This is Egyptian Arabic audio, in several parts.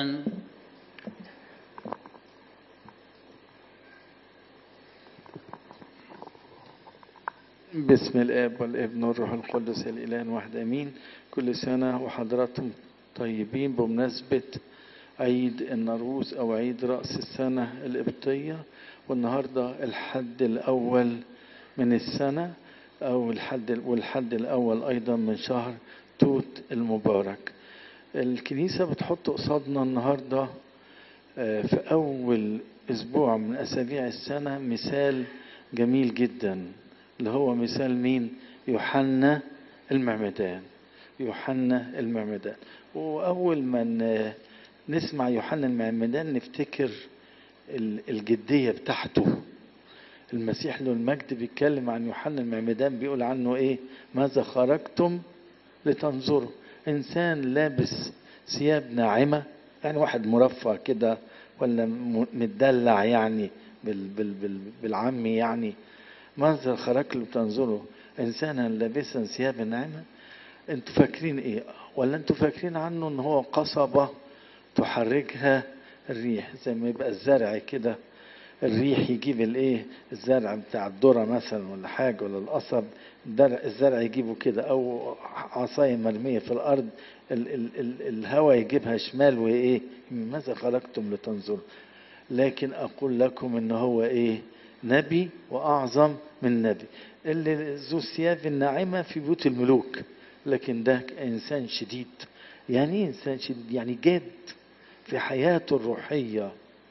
أولا بسم الاب والابن والروح القدس الاله واحد امين كل سنه وحضراتكم طيبين بمناسبه عيد النروز او عيد راس السنه القبطيه والنهارده الحد الاول من السنه او الحد والحد الاول ايضا من شهر توت المبارك الكنيسه بتحط قصادنا النهارده آه، في اول اسبوع من اسابيع السنه مثال جميل جدا اللي هو مثال مين يوحنا المعمدان يوحنا المعمدان واول ما ن- نسمع يوحنا المعمدان نفتكر ال- الجديه بتاعته المسيح له المجد بيتكلم عن يوحنا المعمدان بيقول عنه ايه ماذا خرجتم لتنظروا انسان لابس ثياب ناعمه يعني واحد مرفه كده ولا م- متدلع يعني بال بال بال بالعامي يعني منظر خرج له تنظروا انسانا لابسا ثياب ناعمه انتوا فاكرين ايه ولا انتوا فاكرين عنه ان هو قصبه تحركها الريح زي ما يبقى الزرع كده الريح يجيب الايه الزرع بتاع الذره مثلا ولا حاجه ولا القصب الدرع- الزرع يجيبه كده او عصايه مرميه في الارض ال ال ال الهواء يجيبها شمال وايه ماذا خرجتم لتنظروا لكن اقول لكم ان هو ايه نبي واعظم من نبي اللي ذو الثياب الناعمه في بيوت الملوك لكن ده انسان شديد يعني ايه انسان شديد يعني جاد في حياته الروحيه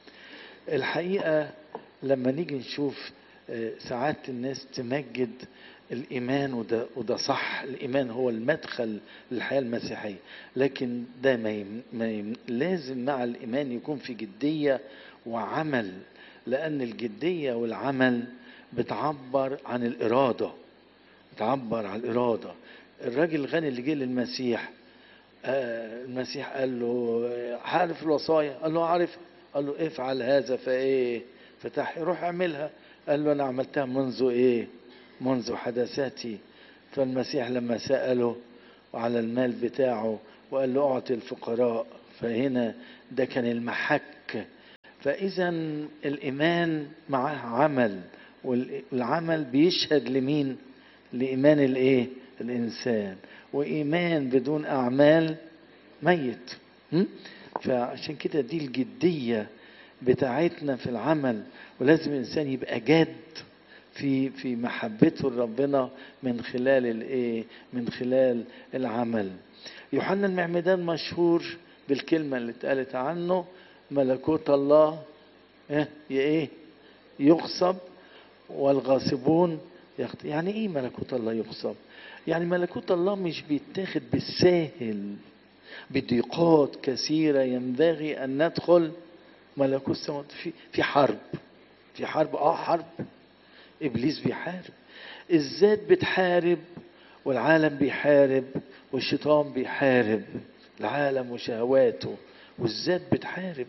الحقيقه لما نيجي نشوف آه، ساعات الناس تمجد الايمان وده وده صح الايمان هو المدخل للحياه المسيحيه لكن ده ما يم ما يم لازم مع الايمان يكون في جديه وعمل لان الجديه والعمل بتعبر عن الاراده بتعبر عن الاراده الراجل الغني اللي جه للمسيح آه، المسيح قال له آه، عارف الوصايا قال له عارف قال له افعل هذا فايه فتح روح اعملها قال له انا عملتها منذ ايه منذ حدثاتي فالمسيح لما سأله على المال بتاعه وقال له اعطي الفقراء فهنا ده كان المحك فاذا الايمان معاه عمل والعمل بيشهد لمين لايمان الايه الانسان وايمان بدون اعمال ميت م? فعشان كده دي الجديه بتاعتنا في العمل ولازم الانسان يبقى جاد في في محبته لربنا من خلال الايه من خلال العمل يوحنا المعمدان مشهور بالكلمه اللي اتقالت عنه ملكوت الله ايه ايه يغصب والغاصبون يخت... يعني ايه ملكوت الله يغصب يعني ملكوت الله مش بيتاخد بالساهل بضيقات كثيرة ينبغي أن ندخل ملكوت السماوات في في حرب في حرب اه حرب ابليس بيحارب الذات بتحارب والعالم بيحارب والشيطان بيحارب العالم وشهواته والذات بتحارب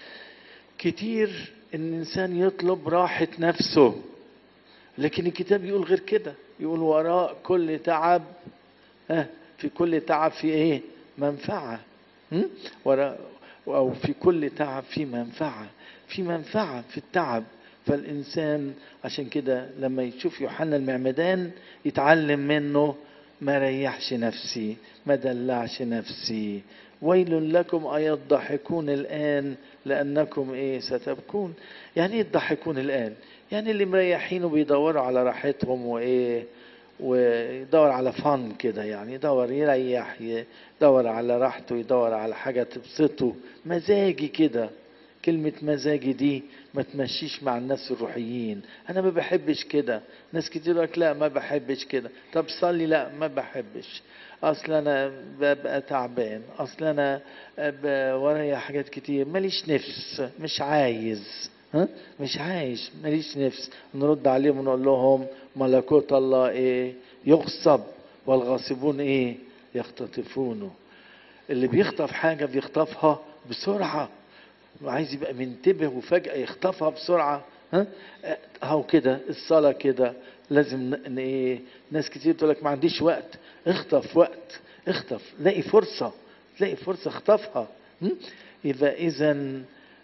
كتير ان الانسان يطلب راحة نفسه لكن الكتاب يقول غير كده يقول وراء كل تعب ها في كل تعب في ايه منفعة م? وراء او في كل تعب في منفعة في منفعة في التعب فالانسان عشان كده لما يشوف يوحنا المعمدان يتعلم منه ما ريحش نفسي ما دلعش نفسي ويل لكم أيا تضحكون الآن لأنكم إيه ستبكون يعني إيه تضحكون الآن يعني اللي مريحين وبيدوروا على راحتهم وإيه ويدور على فن كده يعني يدور يريح يدور على راحته يدور على حاجة تبسطه مزاجي كده كلمة مزاجي دي ما تمشيش مع الناس الروحيين أنا ما بحبش كده ناس كتير لك لا ما بحبش كده طب صلي لا ما بحبش أصل أنا ببقى تعبان أصل أنا ب- ورايا حاجات كتير ماليش نفس مش عايز ها مش عايش ماليش نفس نرد عليهم ونقول لهم ملكوت الله ايه يغصب والغاصبون ايه يختطفونه اللي بيخطف حاجة بيخطفها بسرعة وعايز يبقى منتبه وفجأة يخطفها بسرعة ها اهو كده الصلاة كده لازم ن- ن- ايه ناس كتير تقول لك ما عنديش وقت اخطف وقت اخطف لاقي فرصة تلاقي فرصة اخطفها م? يبقى إذا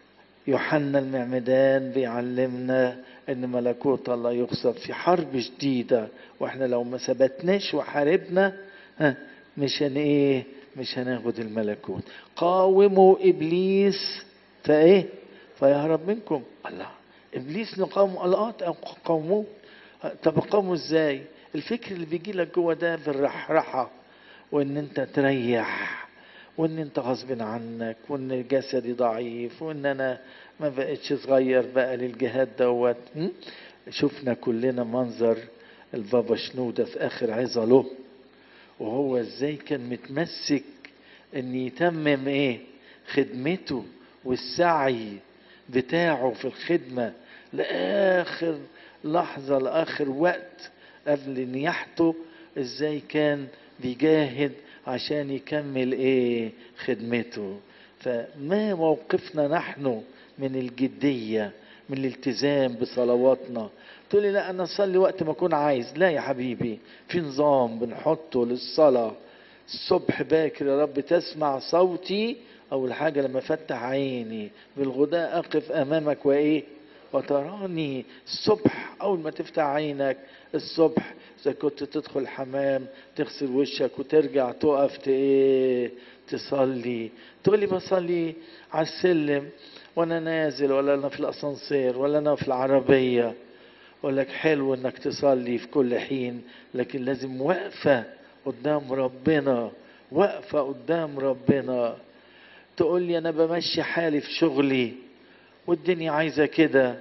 يوحنا المعمدان بيعلمنا ان ملكوت الله يقصد في حرب شديدة واحنا لو ما ثبتناش وحاربنا ها مش هن ايه مش هناخد الملكوت قاوموا ابليس فايه فيهرب منكم الله ابليس نقاوم الله قاوموه طب قاوموا ازاي الفكر اللي بيجي لك جوه ده بالرحرحه وان انت تريح وان انت غصب عنك وان جسدي ضعيف وان انا ما بقتش صغير بقى للجهاد دوت شفنا كلنا منظر البابا شنودة في اخر عظة له وهو ازاي كان متمسك ان يتمم ايه خدمته والسعي بتاعه في الخدمة لآخر لحظة لآخر وقت قبل نياحته ازاي كان بيجاهد عشان يكمل ايه خدمته فما موقفنا نحن من الجدية من الالتزام بصلواتنا تقول لي لا انا اصلي وقت ما اكون عايز لا يا حبيبي في نظام بنحطه للصلاة الصبح باكر يا رب تسمع صوتي اول حاجة لما افتح عيني بالغداء اقف امامك وايه وتراني الصبح اول ما تفتح عينك الصبح اذا كنت تدخل حمام تغسل وشك وترجع تقف ايه تصلي تقول لي بصلي على السلم وانا نازل ولا انا في الاسانسير ولا انا في العربيه اقول لك حلو انك تصلي في كل حين لكن لازم وقفه قدام ربنا وقفه قدام ربنا تقول لي انا بمشي حالي في شغلي والدنيا عايزه كده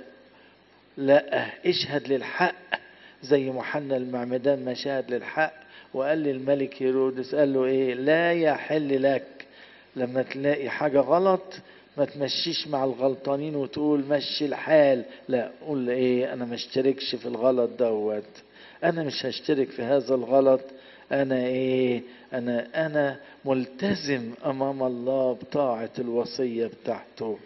لا اشهد للحق زي يوحنا المعمدان ما شهد للحق وقال للملك هيرودس قال له ايه لا يحل لك لما تلاقي حاجة غلط ما تمشيش مع الغلطانين وتقول مشي الحال لا قول ايه انا ما اشتركش في الغلط دوت انا مش هشترك في هذا الغلط انا ايه انا انا ملتزم امام الله بطاعة الوصية بتاعته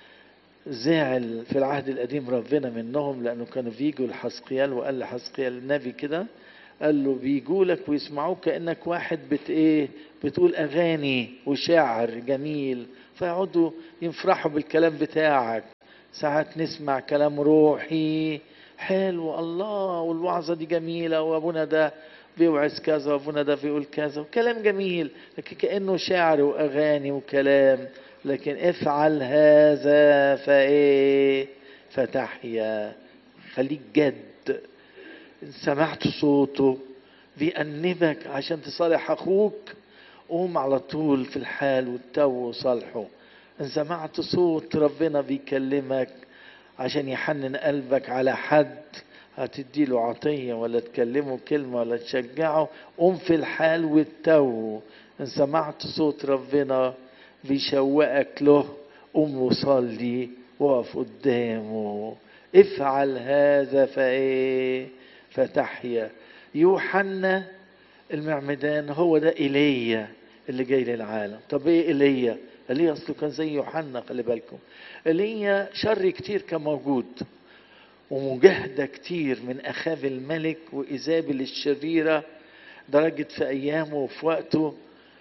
زعل في العهد القديم ربنا منهم لانه كانوا بيجوا لحسقيال وقال لحسقيال النبي كده قال له بيجوا لك ويسمعوك كانك واحد بت ايه بتقول اغاني وشعر جميل فيقعدوا يفرحوا بالكلام بتاعك ساعات نسمع كلام روحي حلو الله والوعظه دي جميله وابونا ده بيوعظ كذا وابونا ده بيقول كذا وكلام جميل لكن كانه شعر واغاني وكلام لكن افعل هذا فايه فتحيا خليك جد سمعت صوته بيأنبك عشان تصالح اخوك قوم على طول في الحال والتو وصالحه ان سمعت صوت ربنا بيكلمك عشان يحنن قلبك على حد هتديله عطية ولا تكلمه كلمة ولا تشجعه قوم في الحال والتو ان سمعت صوت ربنا بيشوقك له قوم وصلي وقف قدامه افعل هذا فايه فتحيا يوحنا المعمدان هو ده ايليا اللي جاي للعالم طب ايه ايليا ايليا اصله كان زي يوحنا خلي بالكم ايليا شر كتير كان موجود ومجاهدة كتير من أخاب الملك وإيزابل الشريرة درجة في أيامه وفي وقته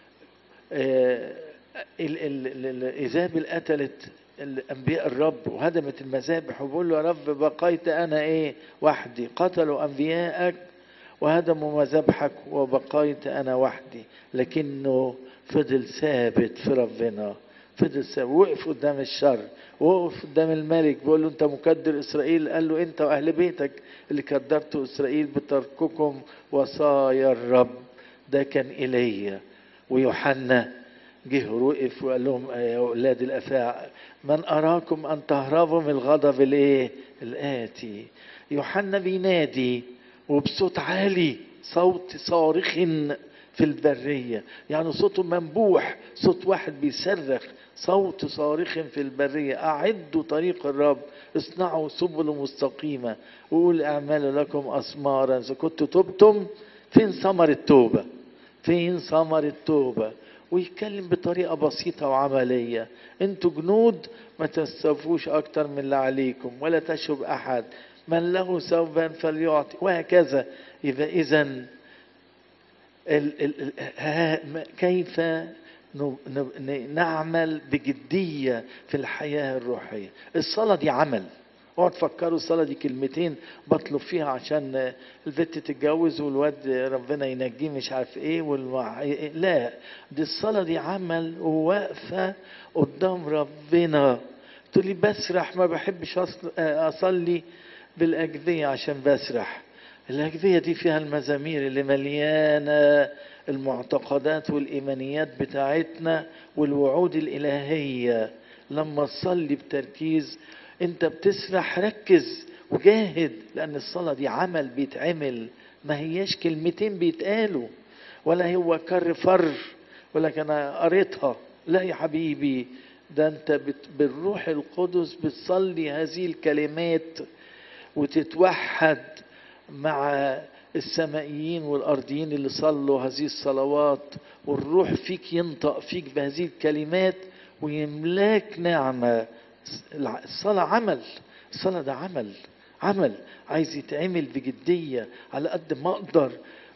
آه إيزابل قتلت الأنبياء الرب وهدمت المذابح وبقول له يا رب بقيت أنا إيه وحدي قتلوا أنبياءك وهدموا مذابحك وبقيت أنا وحدي لكنه فضل ثابت في ربنا فضل ثابت وقف قدام الشر وقف قدام الملك بيقول له أنت مكدر إسرائيل قال له أنت وأهل بيتك اللي كدرتوا إسرائيل بترككم وصايا الرب ده كان إيليا ويوحنا جه وقف وقال لهم يا اولاد الافاع من اراكم ان تهربوا من الغضب الايه الاتي يوحنا بينادي وبصوت عالي صوت صارخ في البرية يعني صوته منبوح صوت واحد بيصرخ صوت صارخ في البرية أعدوا طريق الرب اصنعوا سبل مستقيمة وقول اعملوا لكم أسمارا إذا كنتوا تبتم فين ثمر التوبة فين ثمر التوبة ويتكلم بطريقة بسيطة وعملية انتوا جنود ما تستوفوش اكتر من اللي عليكم ولا تشب احد من له ثوبا فليعطي وهكذا يبقى اذا كيف ن- ن- نعمل بجدية في الحياة الروحية الصلاة دي عمل اوعوا تفكروا الصلاة دي كلمتين بطلب فيها عشان البنت تتجوز والواد ربنا ينجيه مش عارف ايه والمع... لا دي الصلاة دي عمل وواقفة قدام ربنا تقول لي بسرح ما بحبش أصل- اصلي بالاجبية عشان بسرح الأجبية دي فيها المزامير اللي مليانة المعتقدات والإيمانيات بتاعتنا والوعود الإلهية لما تصلي بتركيز أنت بتسرح ركز وجاهد لأن الصلاة دي عمل بيتعمل ما هياش كلمتين بيتقالوا ولا هو كر فر ولا أنا قريتها لا يا حبيبي ده أنت بت بالروح القدس بتصلي هذه الكلمات وتتوحد مع السمائيين والأرضيين اللي صلوا هذه الصلوات والروح فيك ينطق فيك بهذه الكلمات ويملاك نعمة الصلاة عمل الصلاة ده عمل عمل عايز يتعمل بجدية على قد ما أقدر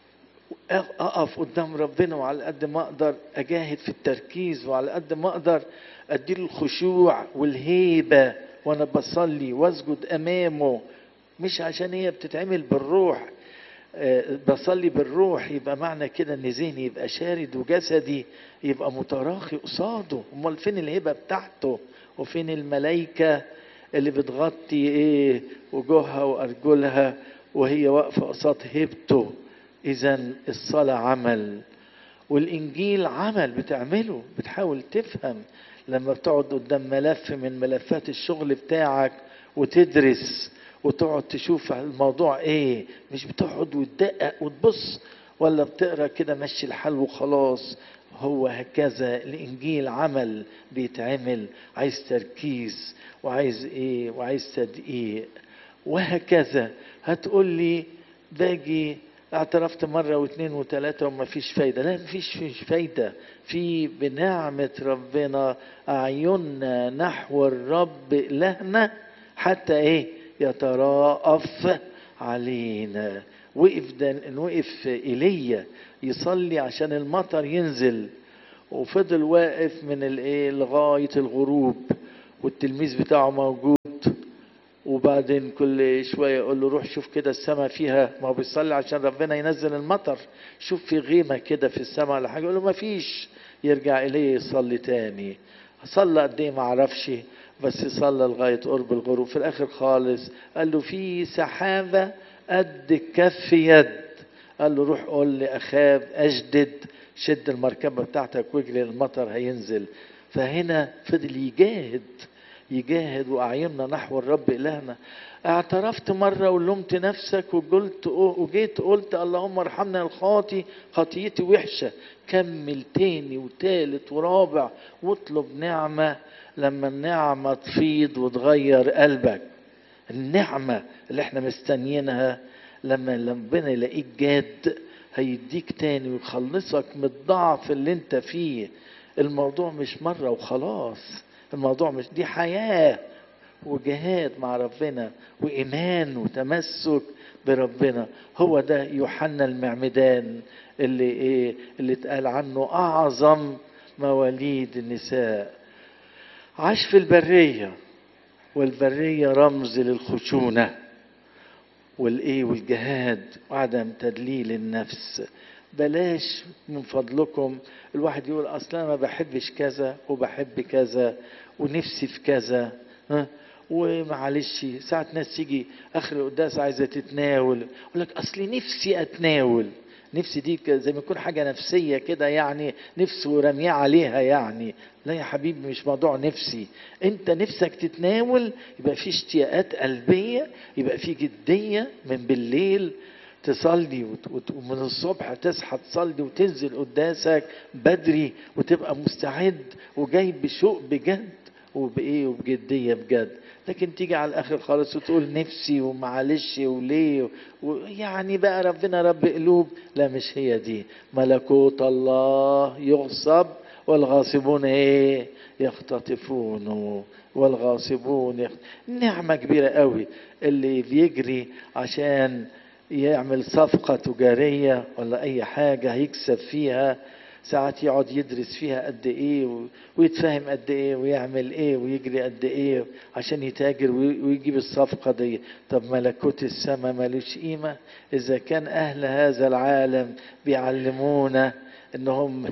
أقف قدام ربنا وعلى قد ما أقدر أجاهد في التركيز وعلى قد ما أقدر أديله الخشوع والهيبة وأنا بصلي وأسجد أمامه مش عشان هي بتتعمل بالروح آه، بصلي بالروح يبقى معنى كده ان ذهني يبقى شارد وجسدي يبقى متراخي قصاده امال فين الهبه بتاعته وفين الملائكه اللي بتغطي ايه وجوهها وارجلها وهي واقفه قصاد هبته اذا الصلاه عمل والانجيل عمل بتعمله بتحاول تفهم لما بتقعد قدام ملف من ملفات الشغل بتاعك وتدرس وتقعد تشوف الموضوع ايه مش بتقعد وتدقق وتبص ولا بتقرا كده مشي الحال وخلاص هو هكذا الانجيل عمل بيتعمل عايز تركيز وعايز ايه وعايز تدقيق وهكذا هتقول لي باجي اعترفت مرة واثنين وثلاثة وما فيش فايدة لا مفيش فيش فايدة في بنعمة ربنا أعيننا نحو الرب إلهنا حتى إيه يتراءف علينا وقف ده وقف ايليا يصلي عشان المطر ينزل وفضل واقف من الايه لغايه الغروب والتلميذ بتاعه موجود وبعدين كل شويه يقول له روح شوف كده السماء فيها ما هو بيصلي عشان ربنا ينزل المطر شوف في غيمه كده في السماء ولا حاجه يقول له ما فيش يرجع اليه يصلي تاني صلى قد ايه ما اعرفش بس صلى لغايه قرب الغروب في الاخر خالص قال له في سحابه قد كف يد قال له روح قول لاخاب اجدد شد المركبه بتاعتك واجري المطر هينزل فهنا فضل يجاهد يجاهد واعيننا نحو الرب الهنا اعترفت مره ولمت نفسك وقلت وجيت قلت اللهم ارحمنا الخاطي خطيتي وحشه كمل تاني وتالت ورابع واطلب نعمه لما النعمه تفيض وتغير قلبك النعمه اللي احنا مستنيينها لما ربنا يلاقيك جاد هيديك تاني ويخلصك من الضعف اللي انت فيه الموضوع مش مره وخلاص الموضوع مش دي حياه وجهاد مع ربنا وإيمان وتمسك بربنا هو ده يوحنا المعمدان اللي إيه اللي اتقال عنه أعظم مواليد النساء عاش في البرية والبرية رمز للخشونة والإيه والجهاد وعدم تدليل النفس بلاش من فضلكم الواحد يقول أصلا ما بحبش كذا وبحب كذا ونفسي في كذا ها ومعلش ساعة ناس تيجي اخر القداس عايزه تتناول يقول لك اصلي نفسي اتناول نفسي دي زي ما يكون حاجه نفسيه كده يعني نفسه ورميه عليها يعني لا يا حبيبي مش موضوع نفسي انت نفسك تتناول يبقى في اشتياقات قلبيه يبقى في جديه من بالليل تصلي ومن الصبح تصحى تصلي وتنزل قداسك بدري وتبقى مستعد وجاي بشوق بجد وبايه وبجديه بجد لكن تيجي على الاخر خالص وتقول نفسي ومعلش وليه ويعني بقى ربنا رب قلوب لا مش هي دي ملكوت الله يغصب والغاصبون ايه يختطفون والغاصبون يخت... نعمة كبيرة قوي اللي بيجري عشان يعمل صفقة تجارية ولا أي حاجة هيكسب فيها ساعات يقعد يدرس فيها قد ايه و- ويتفهم قد ايه ويعمل ايه ويجري قد ايه عشان يتاجر وي- ويجيب الصفقة دي طب ملكوت السماء ملوش قيمة اذا كان اهل هذا العالم بيعلمونا انهم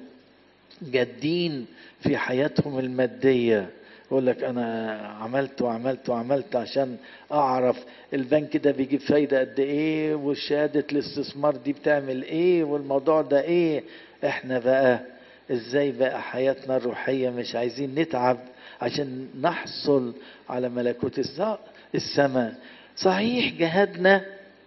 جادين في حياتهم المادية يقول لك انا عملت وعملت وعملت عشان اعرف البنك ده بيجيب فايدة قد ايه وشهادة الاستثمار دي بتعمل ايه والموضوع ده ايه احنا بقى ازاي بقى حياتنا الروحية مش عايزين نتعب عشان نحصل على ملكوت الس- السماء صحيح جهادنا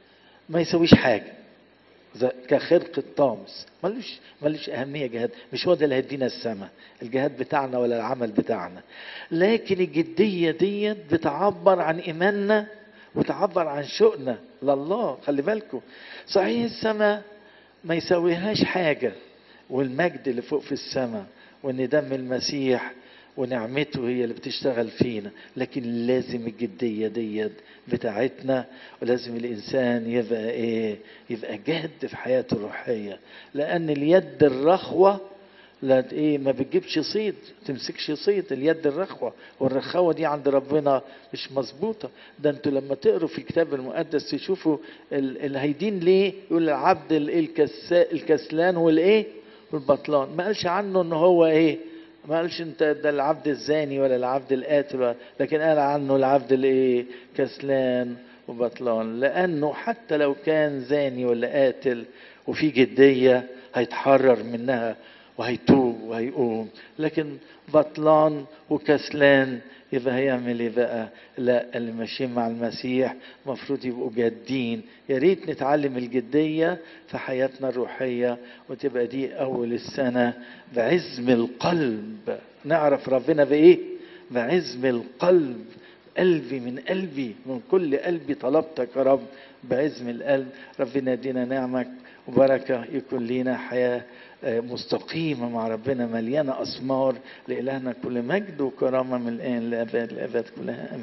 ما يسويش حاجة زي- كخرق الطامس ملوش ملوش أهمية جهاد مش هو ده اللي هيدينا السماء الجهاد بتاعنا ولا العمل بتاعنا لكن الجدية ديت بتعبر عن إيماننا وتعبر عن شوقنا لله خلي بالكم صحيح السماء ما يسويهاش حاجة والمجد اللي فوق في السماء وان دم المسيح ونعمته هي اللي بتشتغل فينا لكن لازم الجدية ديت بتاعتنا ولازم الإنسان يبقى إيه يبقى جاد في حياته الروحية لأن اليد الرخوة لا ايه ما بتجيبش صيد تمسكش صيد اليد الرخوة والرخاوة دي عند ربنا مش مظبوطة ده انتوا لما تقروا في الكتاب المقدس تشوفوا ال- الهيدين ليه يقول العبد ال- الكسا- الكسلان والايه والبطلان ما قالش عنه ان هو ايه ما قالش انت ده العبد الزاني ولا العبد القاتل ولا لكن قال عنه العبد الايه كسلان وبطلان لانه حتى لو كان زاني ولا قاتل وفي جديه هيتحرر منها وهيتوب وهيقوم لكن بطلان وكسلان يبقى هيعمل ايه بقى لا اللي ماشيين مع المسيح المفروض يبقوا جادين يا ريت نتعلم الجديه في حياتنا الروحيه وتبقى دي اول السنه بعزم القلب نعرف ربنا بايه بعزم القلب قلبي من قلبي من كل قلبي طلبتك يا رب بعزم القلب ربنا يدينا نعمك وبركة يكون لينا حياة آه، مستقيمة مع ربنا مليانة أثمار لإلهنا كل مجد وكرامة من الآن لأباد الأباد كلها آمين